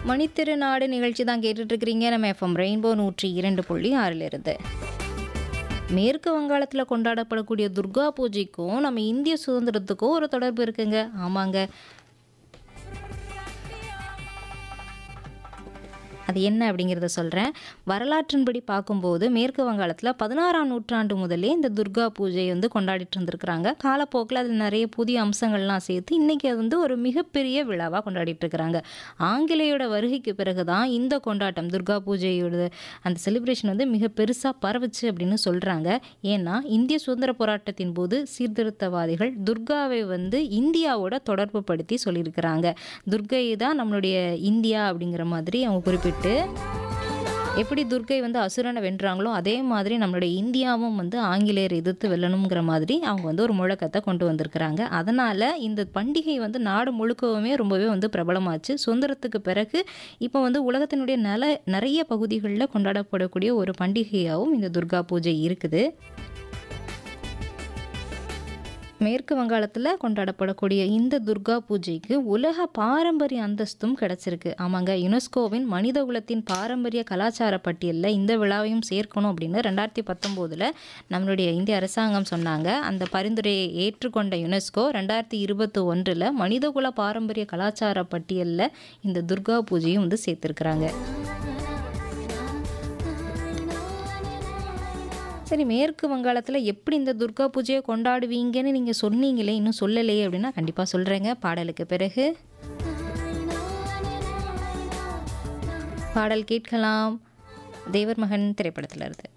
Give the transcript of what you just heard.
மணித்திருநாடு நிகழ்ச்சி தான் கேட்டுட்டு இருக்கிறீங்க நம்ம எஃப்எம் ரெயின்போ நூற்றி இரண்டு புள்ளி ஆறிலிருந்து மேற்கு வங்காளத்தில் கொண்டாடப்படக்கூடிய துர்கா பூஜைக்கும் நம்ம இந்திய சுதந்திரத்துக்கும் ஒரு தொடர்பு இருக்குங்க ஆமாங்க அது என்ன அப்படிங்கிறத சொல்கிறேன் வரலாற்றின்படி பார்க்கும்போது மேற்கு வங்காளத்தில் பதினாறாம் நூற்றாண்டு முதலே இந்த துர்கா பூஜை வந்து கொண்டாடிட்டு இருந்திருக்கிறாங்க காலப்போக்கில் அதில் நிறைய புதிய அம்சங்கள்லாம் சேர்த்து இன்றைக்கி அது வந்து ஒரு மிகப்பெரிய விழாவாக கொண்டாடிட்டு இருக்கிறாங்க ஆங்கிலேயோட வருகைக்கு பிறகு தான் இந்த கொண்டாட்டம் துர்கா பூஜையோட அந்த செலிப்ரேஷன் வந்து மிக பெருசாக பரவுச்சு அப்படின்னு சொல்கிறாங்க ஏன்னா இந்திய சுதந்திர போராட்டத்தின் போது சீர்திருத்தவாதிகள் துர்காவை வந்து இந்தியாவோட தொடர்பு படுத்தி சொல்லியிருக்கிறாங்க துர்கை தான் நம்மளுடைய இந்தியா அப்படிங்கிற மாதிரி அவங்க குறிப்பிட்டு எப்படி துர்கை வந்து அசுரனை வென்றாங்களோ அதே மாதிரி நம்மளுடைய இந்தியாவும் வந்து ஆங்கிலேயர் எதிர்த்து வெல்லணுங்கிற மாதிரி அவங்க வந்து ஒரு முழக்கத்தை கொண்டு வந்திருக்கிறாங்க அதனால் இந்த பண்டிகை வந்து நாடு முழுக்கவுமே ரொம்பவே வந்து பிரபலமாச்சு சுதந்திரத்துக்கு பிறகு இப்போ வந்து உலகத்தினுடைய நல நிறைய பகுதிகளில் கொண்டாடப்படக்கூடிய ஒரு பண்டிகையாகவும் இந்த துர்கா பூஜை இருக்குது மேற்கு வங்காளத்தில் கொண்டாடப்படக்கூடிய இந்த துர்கா பூஜைக்கு உலக பாரம்பரிய அந்தஸ்தும் கிடைச்சிருக்கு ஆமாங்க யுனெஸ்கோவின் மனித குலத்தின் பாரம்பரிய கலாச்சார பட்டியலில் இந்த விழாவையும் சேர்க்கணும் அப்படின்னு ரெண்டாயிரத்தி பத்தொம்போதில் நம்மளுடைய இந்திய அரசாங்கம் சொன்னாங்க அந்த பரிந்துரையை ஏற்றுக்கொண்ட யுனெஸ்கோ ரெண்டாயிரத்தி இருபத்தி ஒன்றில் மனிதகுல பாரம்பரிய கலாச்சார பட்டியலில் இந்த துர்கா பூஜையும் வந்து சேர்த்துருக்குறாங்க சரி மேற்கு வங்காளத்தில் எப்படி இந்த துர்கா பூஜையை கொண்டாடுவீங்கன்னு நீங்கள் சொன்னீங்களே இன்னும் சொல்லலையே அப்படின்னா கண்டிப்பாக சொல்கிறேங்க பாடலுக்கு பிறகு பாடல் கேட்கலாம் தேவர் மகன் திரைப்படத்தில் இருந்து